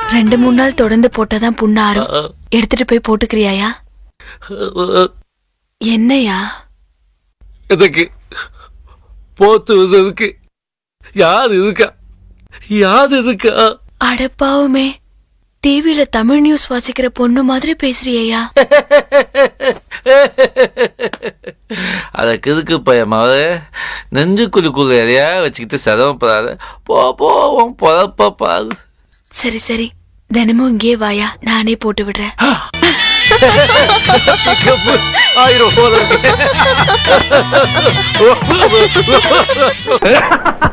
ரெண்டு மூணு நாள் தொடர்ந்து போட்டாதான் புண்ணாரும் எடுத்துட்டு போய் போட்டுக்கிறியாயா என்னையா எதுக்கு போத்து எதுக்கு யார் இருக்கா யார் இருக்கா அடப்பாவுமே டிவில தமிழ் நியூஸ் வாசிக்கிற பொண்ணு மாதிரி பேசுறியா அதுக்கு எதுக்கு பயமாவ நெஞ்சுக்குள்ளுக்குள்ள எதையா வச்சுக்கிட்டு சிரமப்படாத போ போ உன் பொழப்ப பாரு சரி சரி தினமும் இங்கே வாயா நானே போட்டு விடுறேன் ஆயிரம் போல இருக்கு.